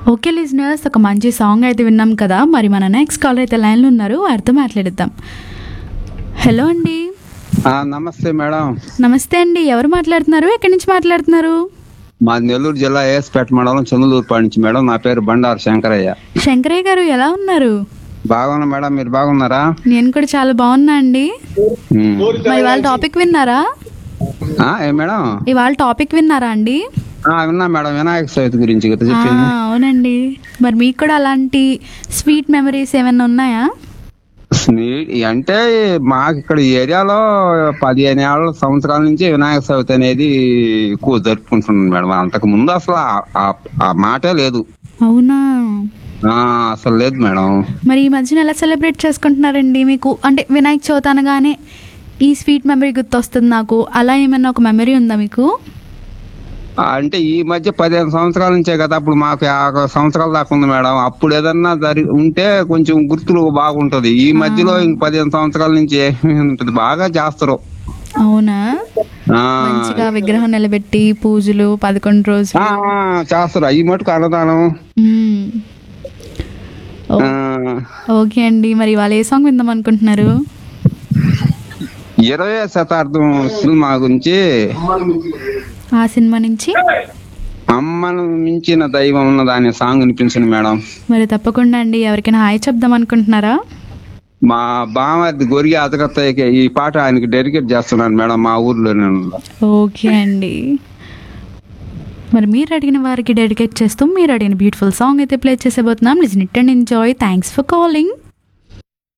Okay listeners ఒక మంచి song అయితే విన్నాం కదా మరి మన నెక్స్ట్ కాలర్ అయితే లైన్లో ఉన్నారు వారితో మాట్లాడిద్దాం హలో అండి ఆ, నమస్తే మేడం నమస్తే అండి ఎవరు మాట్లాడుతున్నారు ఎక్కడి నుంచి మాట్లాడుతున్నారు మా నెల్లూరు జిల్లా ఏఎస్పేట మండలం చంద్రలూరుపాడు నుంచి మేడం నా పేరు బండారు శంకరయ్య శంకరయ్య గారు ఎలా ఉన్నారు బాగున్నా మేడం మీరు బాగున్నారా నేను కూడా చాలా బాగున్నా అండి ఉమ్. మరి వాళ్ళ టాపిక్ విన్నారా ఆ, ఏ మేడం ఇవాళ టాపిక్ విన్నారా అండి ఆ, విన్నా మేడం వినాయక చవితి గురించి కదా ఆ, చెప్పింది అవునండి మరి మీకు కూడా అలాంటి స్వీట్ మెమరీస్ ఏమైనా ఉన్నాయా స్నీ- అంటే మాకు ఇక్కడ ఈ ఏరియాలో పదిహేను ఏళ్ళ సంవత్సరాల నుంచి వినాయక చవితి అనేది ఎక్కువ జరుపుకుంటున్నాం మేడం అంతకు ముందు అసలు ఆ- ఆ- ఆ మాటే లేదు అవునా ఆ, అసలు లేదు మేడం మరి ఈ మధ్యన ఎలా సెలబ్రేట్ చేసుకుంటున్నారండి మీకు అంటే వినాయక చవితి అనగానే ఈ స్వీట్ మెమరీ గుర్తొస్తుంది నాకు అలా ఏమైనా ఒక మెమరీ ఉందా మీకు ఆ, అంటే ఈ మధ్య పదిహేను సంవత్సరాల నుంచే కదా అప్పుడు మాకు యాభై సంవత్సరాల దాకా ఉంది మేడం అప్పుడు ఏదన్నా జరి ఉంటే కొంచెం గుర్తులు బాగుంటది ఈ మధ్యలో ఇంక పదిహేను సంవత్సరాల నుంచి ఏమీ ఉంటది బాగా చేస్తారు అవునా ఆ, మంచిగా విగ్రహం నిలబెట్టి పూజలు పదకొండు రోజులు ఆ, ఆ, చేస్తారు అవి మటుకు అన్నదానం మ్మ్. ఓ- ఆ, ఓకే అండి మరి ఇవాళ ఏ సాంగ్ విందాం అనుకుంటున్నారు ఇరవై శతాబ్దం సినిమా గురించి ఆ సినిమా నుంచి అమ్మను మించిన దైవం ఉన్నది అనే సాంగ్ వినిపించింది మేడం మరి తప్పకుండా అండి ఎవరికైనా హాయ్ చెప్దాం అనుకుంటున్నారా మా బామర్ది గొరిగి అతకత్తయ్యకి ఈ పాట ఆయనకి డెడికేట్ చేస్తున్నాను మేడం మా ఊర్లో నేను ఓకే అండి మరి మీరు అడిగిన వారికి డెడికేట్ చేస్తూ మీరు అడిగిన బ్యూటిఫుల్ సాంగ్ అయితే ప్లే చేసేబోతున్నాం listen it and enjoy thanks for calling